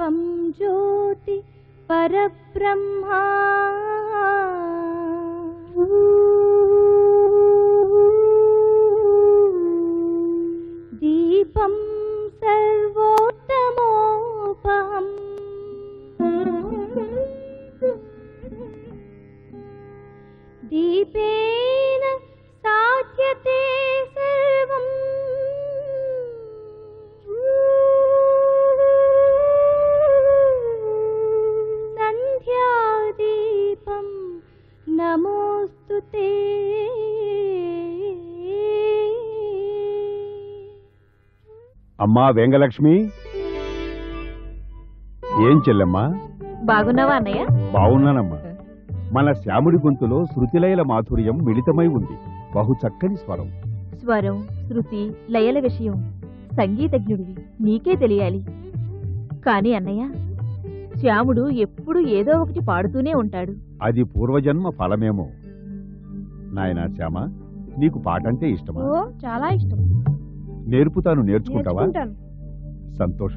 దీపం జ్యోతి పరబ్రహ్మా దీపం సర్వోత్తమోపహం దీపేన సాధ్యతే సర్వం సంధ్యాదీపం నమోస్తు అమ్మా వెంగలక్ష్మి ఏం చెల్లెమ్మా బాగున్నావా అన్నయ్య బావున్నానమ్మా మన శ్యాముడి గొంతులో శృతిలయల మాధుర్యం మిళితమై ఉంది బహు చక్కని స్వరం స్వరం శృతి లయల విషయం సంగీతజ్ఞుడివి నీకే తెలియాలి కాని అన్నయ్య శ్యాముడు ఎప్పుడు ఏదో ఒకటి పాడుతూనే ఉంటాడు అది పూర్వజన్మ ఫలమేమో నాయనా శ్యామ నీకు పాటంటే ఇష్టమా ఓ చాలా ఇష్టం నేర్పుతాను నేర్చుకుంటావా నేర్చుకుంటాను సంతోషం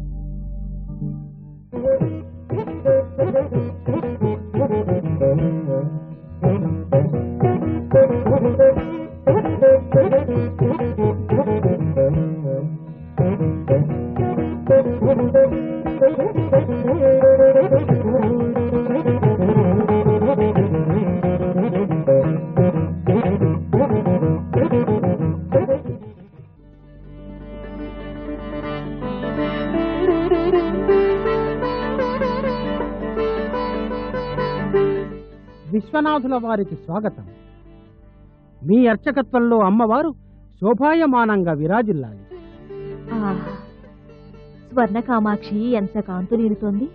విశ్వనాథుల వారికి స్వాగతం మీ అర్చకత్వంలో అమ్మవారు శోభాయమానంగా విరాజిల్లాలి ఆహా స్వర్ణ కామాక్షి ఎంత కాంతులీరుతోంది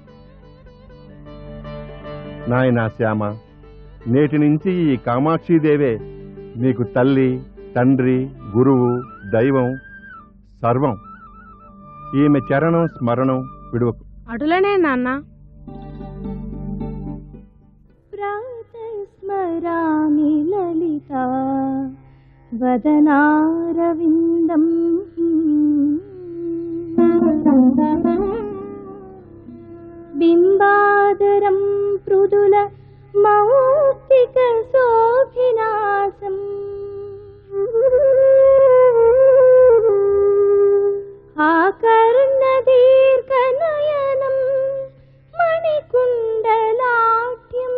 నాయనా శ్యామ నేటి నుంచి ఈ కామాక్షిదేవే నీకు తల్లి తండ్రి గురువు దైవం సర్వం ఈమె చరణం స్మరణం విడువకు అటులనే నాన్న ప్రాతస్మరామి లలితా వదనారవిందం బింబాదరం మృదుల మౌక్తిక శోభినాశం ఆకర్ణదీర్ఘనయనం మణికుండలాఢ్యం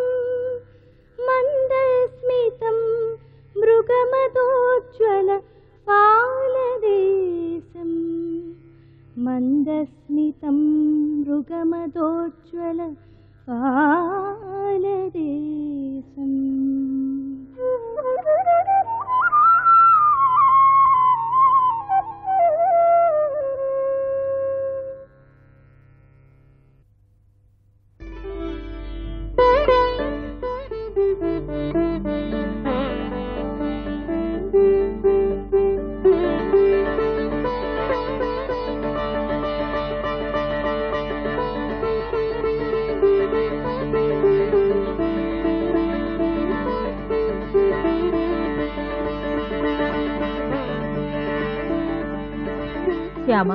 మందస్మితం మృగమదోజ్వల పాలదేశం మందస్మితం మృగమదోజ్వల పాలదేశం శ్యామ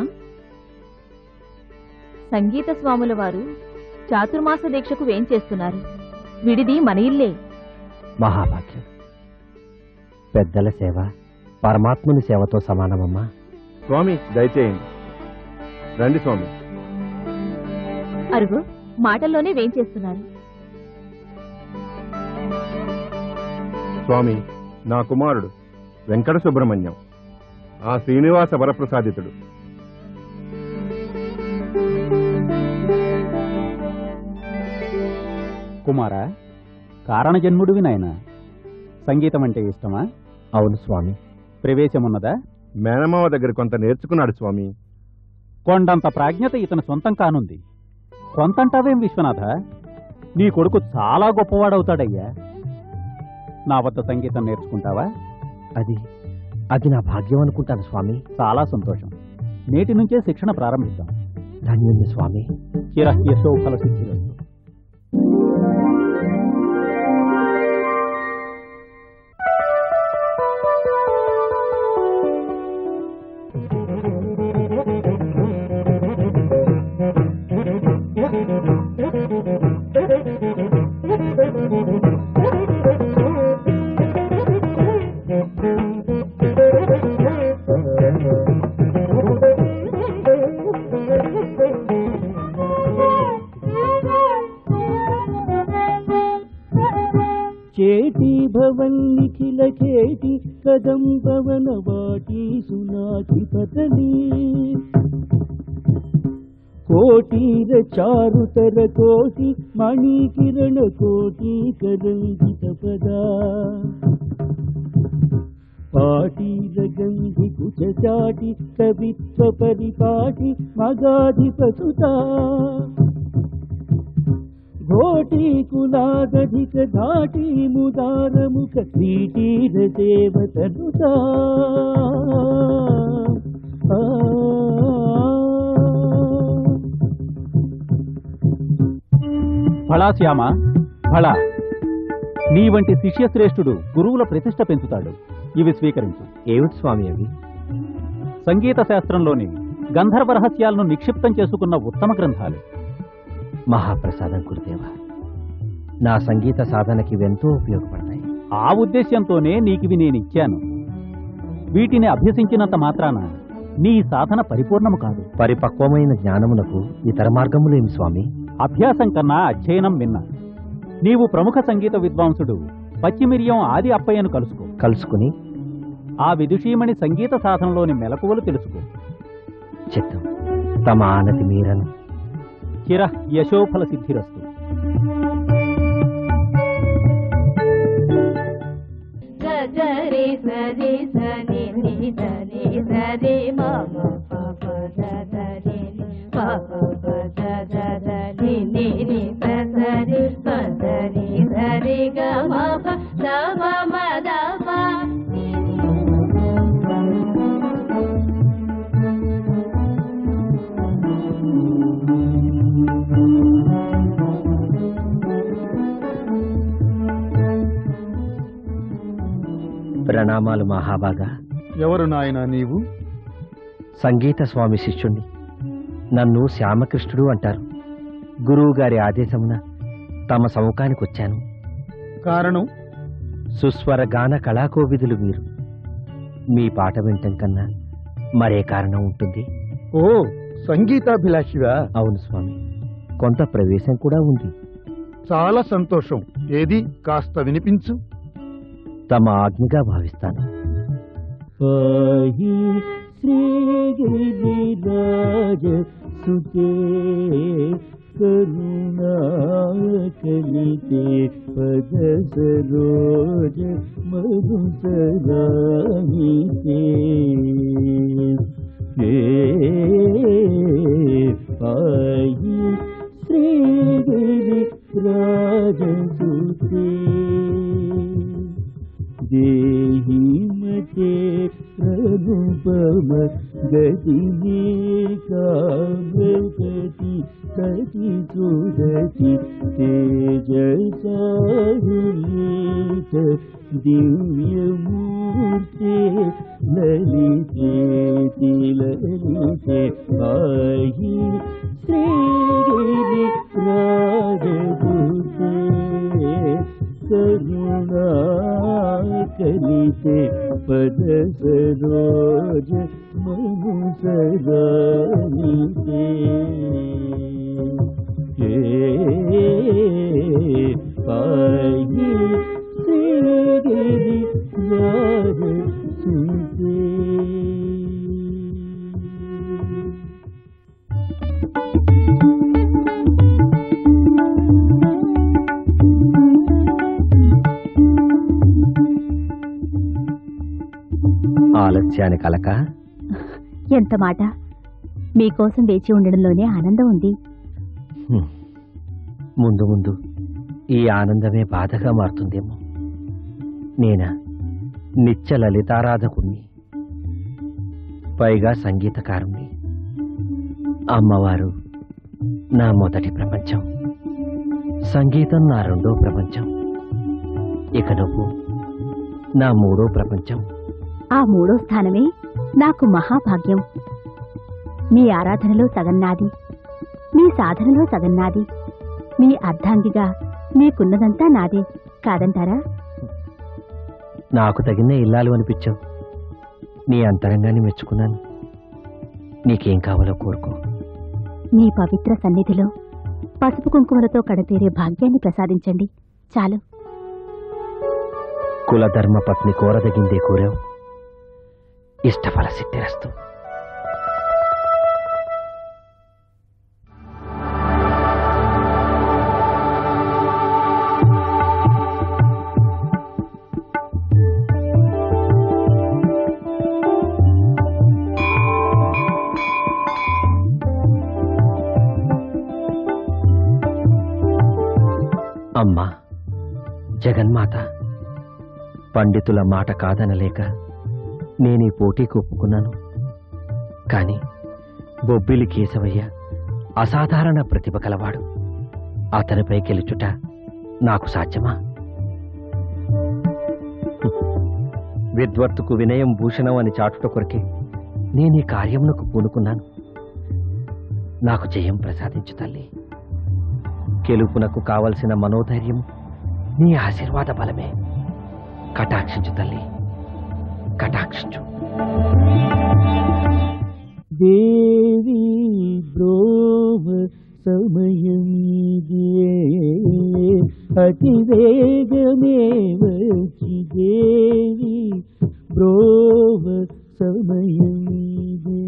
సంగీత స్వాముల వారు చాతుర్మాస దీక్షకు వేంచేస్తున్నారు విడిది మన ఇల్లే మహాభాగ్యం పెద్దల సేవ పరమాత్ముని సేవతో సమానమమ్మా స్వామి దయచేయండి రండి స్వామి అరుగు మాటల్లోనే వేంచేస్తున్నారు స్వామి నా కుమారుడు వెంకట సుబ్రహ్మణ్యం ఆ శ్రీనివాస వరప్రసాదితుడు కుమారా కారణజన్ముడివి నాయన సంగీతం అంటే ఇష్టమా అవును స్వామి ప్రవేశమున్నదా మేనమావ దగ్గర కొంత నేర్చుకున్నాడు స్వామి కొండంత ప్రాజ్ఞత ఇతని సొంతం కానుంది కొంతంటావేం విశ్వనాథ నీ కొడుకు చాలా గొప్పవాడవుతాడయ్యా నా వద్ద సంగీతం నేర్చుకుంటావా అది అది నా భాగ్యం అనుకుంటాను స్వామి చాలా సంతోషం నేటి నుంచే శిక్షణ ప్రారంభిద్దాం ధన్యుణ్ణి స్వామి చిరహ్యశో ఫల సిద్ధిరస్తు ఏటి భవన్నిఖిల ఖేటి కదం పవన వాటి సునాకి పతని కోటీర చారుతర కోటి మణి కిరణ కోటి కరంజిత పదా పాటీర గంధి కుచ చాటి కవిత్వ పరిపాటి మగాధిపసుతా ఘోటి కులాదధిక ధాటి ముదారముఖ శ్రీటీర దేవతనుతా ఆ ఫళా శ్యామ ఫళా నీ వంటి శిష్యశ్రేష్ఠుడు గురువుల ప్రతిష్ట పెంచుతాడు ఇవి స్వీకరించు ఏమిటి స్వామి అవి సంగీత శాస్త్రంలోని గంధర్వ రహస్యాలను నిక్షిప్తం చేసుకున్న ఉత్తమ గ్రంథాలు మహాప్రసాదం గురుదేవ నా సంగీత సాధనకి ఇవెంతో ఉపయోగపడతాయి ఆ ఉద్దేశ్యంతోనే నీకివి నేనిచ్చాను వీటిని అభ్యసించినంత మాత్రాన నీ సాధన పరిపూర్ణము కాదు పరిపక్వమైన జ్ఞానమునకు ఇతర మార్గములేమి స్వామి అభ్యాసం కన్నా అధ్యయనం మిన్న నీవు ప్రముఖ సంగీత విద్వాంసుడు పచ్చిమిరియం ఆది అప్పయ్యను కలుసుకో కలుసుకుని ఆ విదుషీమణి సంగీత సాధనలోని మెలకువలు తెలుసుకో చిత్తం తమ ఆనతి మీరను చిర యశోఫల సిద్ధిరస్తు సరి సరి సరి ని సరి సరి మమ పప సరి పప సరి ని ని సరి సరి సరి గ మప దమ మద ప్రణామాలు మహాబాగా ఎవరు నాయనా నీవు సంగీత స్వామి శిష్యుణ్ణి నన్ను శ్యామకృష్ణుడు అంటారు గురువు గారి ఆదేశమున తమ సముఖానికి వచ్చాను కారణం సుస్వర గాన కళాకోవిదులు మీరు మీ పాట వినటం కన్నా మరే కారణం ఉంటుంది ఓ సంగీతాభిలాషివా అవును స్వామి కొంత ప్రవేశం కూడా ఉంది చాలా సంతోషం ఏది కాస్త వినిపించు తమ ఆజ్ఞగా భావిస్తాను పాహి శ్రీగిరిరాజ సుతే కరుణాకలితే పద సరోజ మధుసరాహితే ఏ పాహి శ్రీగిరి రాజసుతే దేహి మతే అనుపమ గతి కామగతి సతి సురతి తేజసాహిత దివ్యమూర్తే లలితే లలితే పాహి శ్రీగిరి రాజదూతే కరుణాకలితే పద సరోజ మను సరానితే ఏ పాయి శ్రీగిరి రాజ సుతే ఆలస్యానికి అలక ఎంత మాట మీకోసం వేచి ఉండడంలోనే ఆనందం ఉంది హ్మ్. ముందు ముందు ఈ ఆనందమే బాధగా మారుతుందేమో నేనా నిత్య లలితారాధకుణ్ణి పైగా సంగీతకారుణ్ణి అమ్మవారు నా మొదటి ప్రపంచం సంగీతం నా రెండో ప్రపంచం ఇక నువ్వు నా మూడో ప్రపంచం ఆ మూడో స్థానమే నాకు మహాభాగ్యం మీ ఆరాధనలో సగం నాది మీ సాధనలో సగం నాది మీ అర్ధాంగిగా మీకున్నదంతా నాదే కాదంటారా నాకు తగిన ఇల్లాలు అనిపించావు నీ అంతరంగాన్ని మెచ్చుకున్నాను నీకేం కావాలో కోరుకో మీ పవిత్ర సన్నిధిలో పసుపు కుంకుమలతో కడతీరే భాగ్యాన్ని ప్రసాదించండి చాలు కులధర్మ పత్ని కోరదగిందే కోరావు ఇష్టఫల సిద్ధిరస్తు అమ్మా జగన్మాత పండితుల మాట కాదనలేక నేనీ పోటీకి ఒప్పుకున్నాను కాని బొబ్బిలి కేశవయ్య అసాధారణ ప్రతిభ కలవాడు అతనిపై గెలుచుట నాకు సాధ్యమా విద్వత్తుకు వినయం భూషణం అని చాటుట కొరకే నేనీ కార్యమునకు పూనుకున్నాను నాకు జయం ప్రసాదించు తల్లి గెలుపునకు కావలసిన మనోధైర్యం నీ ఆశీర్వాద బలమే కటాక్షించు తల్లి కటాక్షించు దేవి బ్రోవ సమయమిదే అతి వేగమే వచ్చి దేవి బ్రోవ సమయమిదే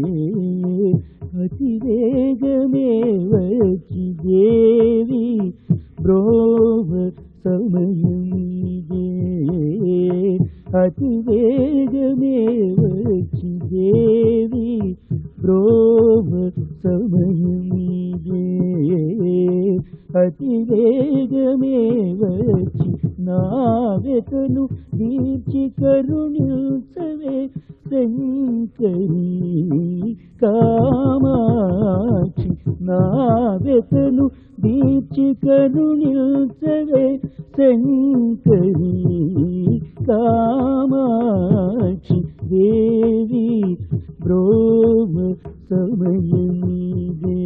అతి వేగమే వచ్చి దేవి బ్రోవ సమయమిదే అతి వేగమే వచ్చి దేవి బ్రోవ సమయమిదే అతి వేగమే వచ్చి నావెతను దీర్చి కరుణించవే శంకరి కామాక్షి నావెతను దీర్చి కరుణించవే శంకరి కామాక్షి దేవి బ్రోమ సమయమిదే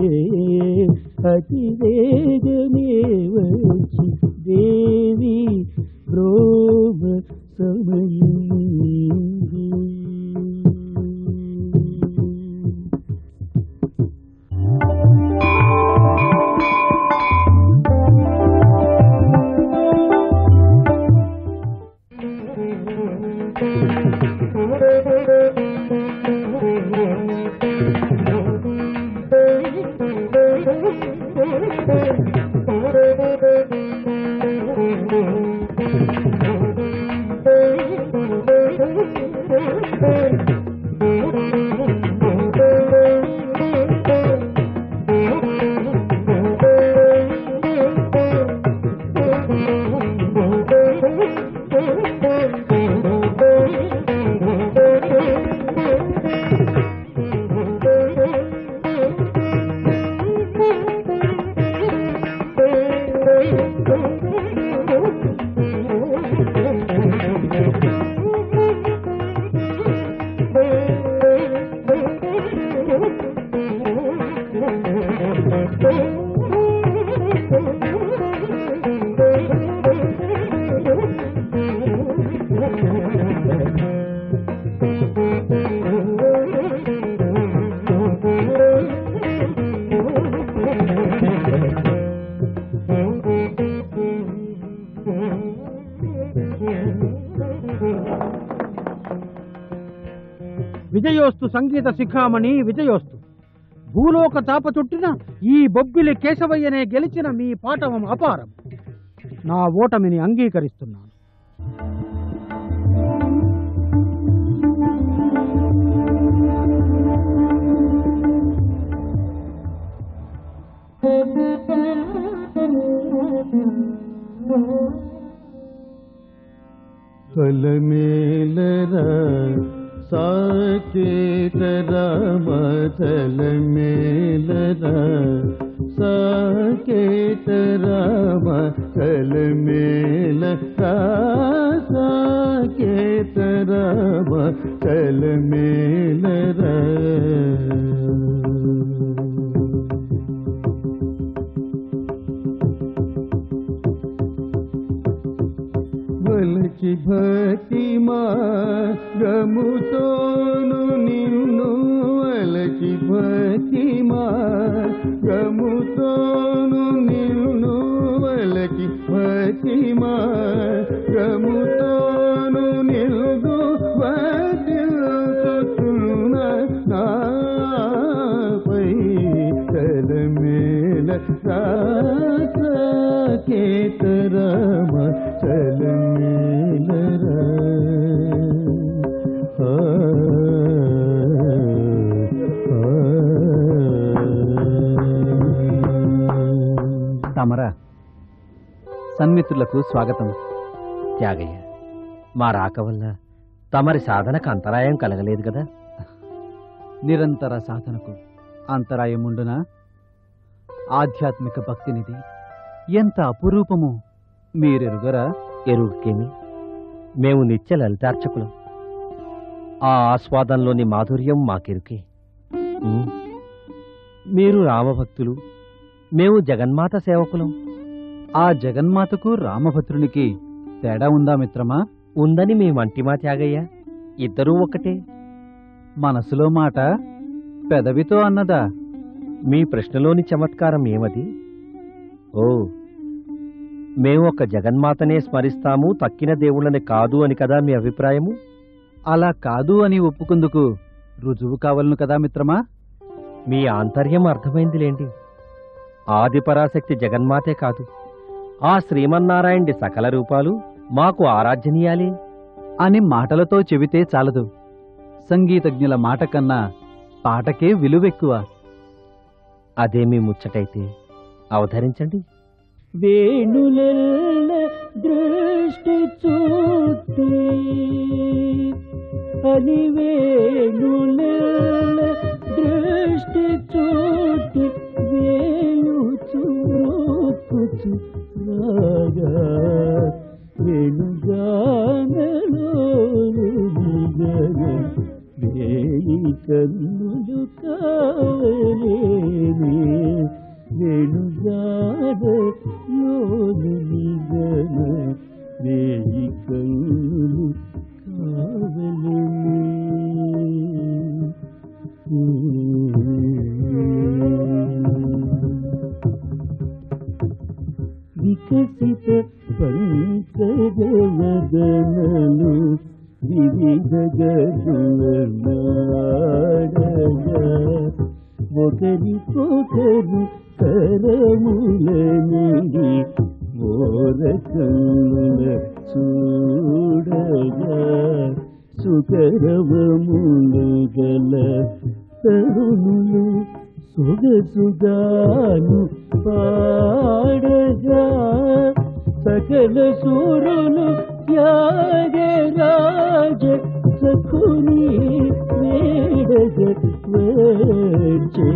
అతి వేగమే వచ్చి దేవి బ్రోమ సమయమిదే విజయోస్తు సంగీత శిఖామణి విజయోస్తు భూలోక తాప చుట్టిన ఈ బొబ్బిలి కేశవయ్యనే గెలిచిన మీ పాఠవం అపారం నా ఓటమిని అంగీకరిస్తున్నాను ఫలమేలరా సాకేతరా మతలమేలరా సాకేతరా మతలమేల సాకేతరా మతలమేలరా వలచి భక్తి మార్గముతోను నిన్ను వలచి భక్తి మార్గముతోను నిన్ను వలచి భక్తి రముతోను నిల్దు వదిల్చుతున్న నాపై తలమేల రాకేతరమ తలమేలరా ఆ, ఆ. తమరా సన్మిత్రులకు స్వాగతం త్యాగయ్య మా రాక వల్ల తమరి సాధనకు అంతరాయం కలగలేదు కదా నిరంతర సాధనకు అంతరాయముండునా ఆధ్యాత్మిక భక్తినిది ఎంత అపురూపము మీరెరుగరా ఎరువుకేమి మేము నిత్య లలితార్చకులం ఆ ఆస్వాదంలోని మాధుర్యం మాకెరుకే ఉమ్. మీరు రామభక్తులు మేము జగన్మాత సేవకులం ఆ జగన్మాతకు రామభద్రునికి తేడా ఉందా మిత్రమా ఉందని మేమంటిమా త్యాగయ్య ఇద్దరూ ఒకటే మనసులో మాట పెదవితో అన్నదా మీ ప్రశ్నలోని చమత్కారం ఏమది ఓ మేము ఒక జగన్మాతనే స్మరిస్తాము తక్కిన దేవుళ్ళని కాదు అని కదా మీ అభిప్రాయము అలా కాదు అని ఒప్పుకుందుకు రుజువు కావలను కదా మిత్రమా మీ ఆంతర్యం అర్థమైందిలేండి ఆది పరాశక్తి జగన్మాతే కాదు ఆ శ్రీమన్నారాయణుడి సకల రూపాలు మాకు ఆరాధ్యనీయాలే అని మాటలతో చెబితే చాలదు సంగీతజ్ఞుల మాట కన్నా పాటకే విలువెక్కువ అదేమీ ముచ్చటైతే అవధరించండి వేణులెల్ల దృష్టి చూటి అని వేణులెల్ల దృష్టి చూటి వేయుచు రోకుచు రాగా వేణుగానలో నిగన వేయి కన్నులు కావలేని వేణుగాన లోను నిగన వేయి కన్నులు కావలేని వికసిత పంకజవదనలు వివిధ గదులనాడగా ఒకరికొకరు కరములనిడి ఓరకముల చూడగా సుకరవములు గల తరుణులు సొగసుగాను పాడగా సకల సూరులు త్యాగరాజ సకుని వేడగ వచ్చే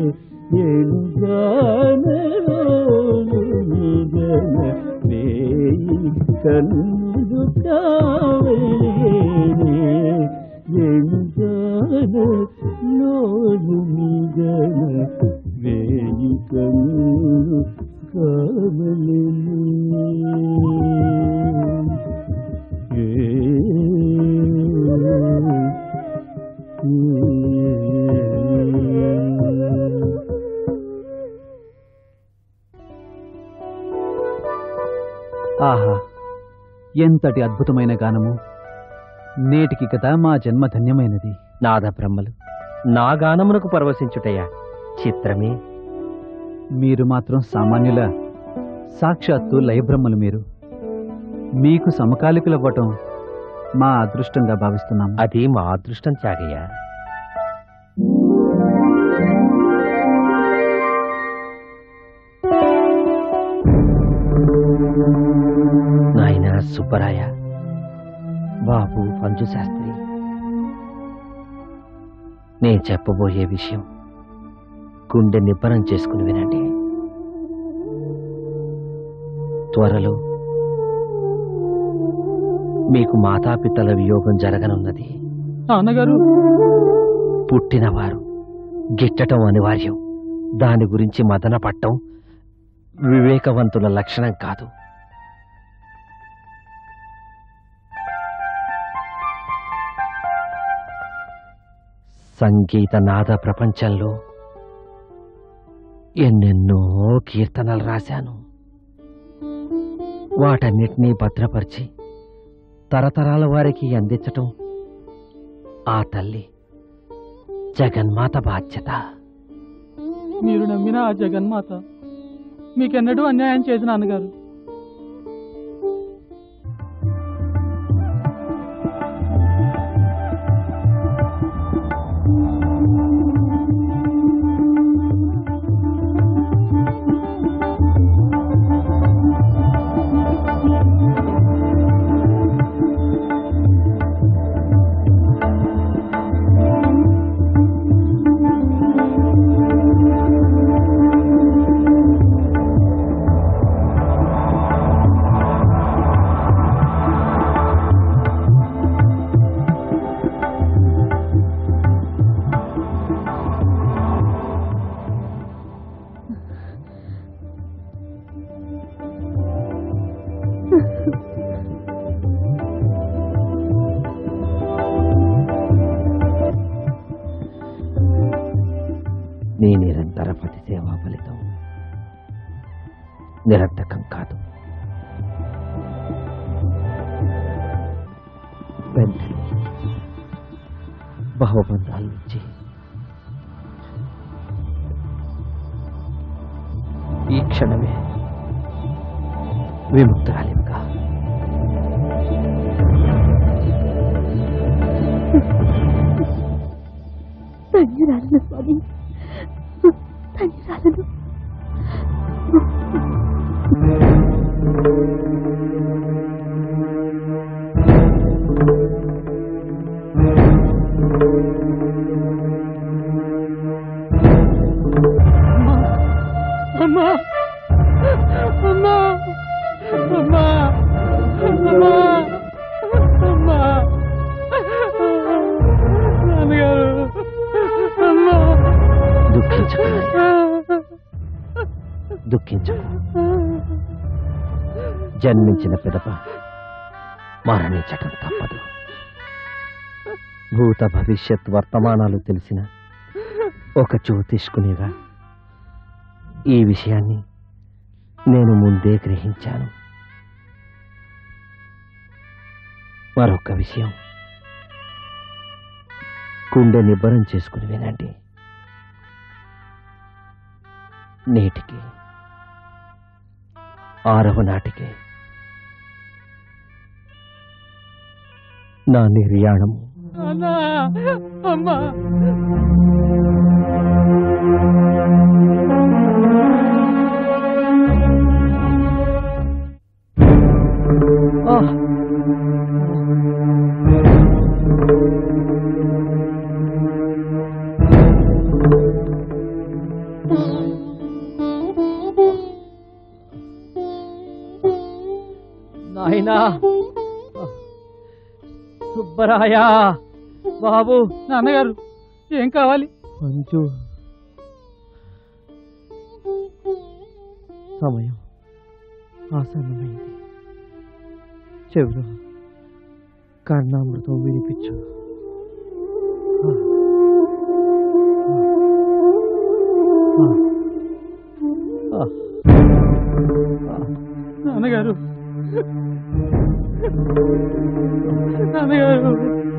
ఎనుగానలోనుగన వేయి కన్నులు కావలేనే ఎనుగాన లోను నిగన వేయి కన్నులు కావలేనే ఆహా ఎంతటి అద్భుతమైన గానము నేటికి కదా మా జన్మ ధన్యమైనది నాద బ్రహ్మలు నా గానమునకు పరవశించుటయ్యా చిత్రమే మీరు మాత్రం సామాన్యుల సాక్షాత్తు లయబ్రహ్మలు మీరు మీకు సమకాలికులవ్వటం మా అదృష్టంగా భావిస్తున్నాం అది మా అదృష్టం త్యాగయ్య నాయన సుబ్బరాయ బాబు పంచు శాస్త్రి నేను చెప్పబోయే విషయం గుండె నిబ్బరం చేసుకుని వినండి త్వరలో మీకు మాతాపితల వియోగం జరగనున్నది అన్నగారు పుట్టినవారు గిట్టటం అనివార్యం దాని గురించి మదన పట్టం వివేకవంతుల లక్షణం కాదు సంగీత నాద ప్రపంచంలో ఎన్నెన్నో కీర్తనలు రాశాను వాటన్నిటినీ భద్రపరిచి తరతరాల వారికి అందించటం ఆ తల్లి జగన్మాత బాధ్యత మీరు నమ్మిన ఆ జగన్మాత మీకెన్నడూ అన్యాయం చేయదు నాన్నగారు నీ నిరంతర పతి సేవా ఫలితం నిరర్థకం కాదు వెంటనే భావబంధాల నుంచి ఈ క్షణమే విముక్తురాలివిగా ధన్యురాలను స్వామి ధన్యురాలను అమ్మా అమ్మా అమ్మా అమ్మా అమ్మా నాన్నగారు అమ్మా దుఃఖించకు నాయనా. దుఃఖించకు జన్మించిన పిదప మరణించటం తప్పదు భూత భవిష్యత్ వర్తమానాలు తెలిసిన ఒక జ్యోతిష్కునిగా ఈ విషయాన్ని నేను ముందే గ్రహించాను మరొక విషయం గుండె నిబ్బరం చేసుకుని వినండి నేటికి ఆరవ నాటికి నా నిర్యాణం అన్నా అమ్మా నాయనా సుబ్బరాయ బాబు నాన్నగారు ఏం కావాలి మంజు సమయం ఆసన్నమైంది చెవిలో కర్ణామృతం వినిపించు నాన్నగారు నాన్నగారు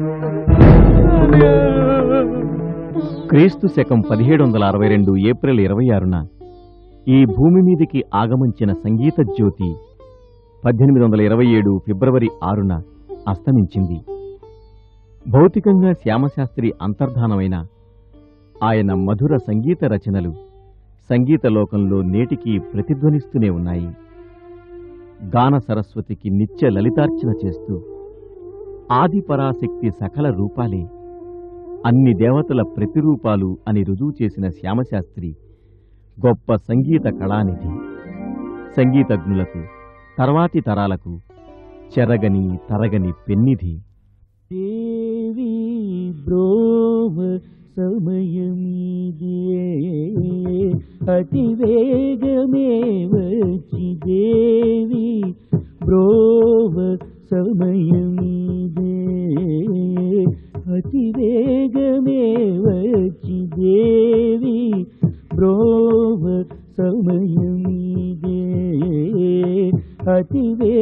నాన్నగారు క్రీస్తు శకం పదిహేడు వందల అరవై రెండు ఏప్రిల్ ఇరవై ఆరున ఈ భూమి మీదికి ఆగమించిన సంగీత జ్యోతి పద్దెనిమిది వందల ఇరవై ఏడు ఫిబ్రవరి ఆరున అస్తమించింది భౌతికంగా శ్యామశాస్త్రి అంతర్ధానమైన ఆయన మధుర సంగీత రచనలు సంగీత లోకంలో నేటికి ప్రతిధ్వనిస్తూనే ఉన్నాయి గాన సరస్వతికి నిత్య లలితార్చన చేస్తూ ఆది పరాశక్తి సకల రూపాలే అన్ని దేవతల ప్రతిరూపాలు అని రుజువు చేసిన శ్యామశాస్త్రి గొప్ప సంగీత కళానిధి సంగీతజ్ఞులకు తర్వాతి తరాలకు చెరగని తరగని పెన్నిధి దేవి బ్రోమ సమయమిదే అతి వేగమే వచ్చి దేవి బ్రోమ సమయమిదే అతి వేగమే వచ్చి దేవి బ్రోమ సమయమిదే అతివేగమే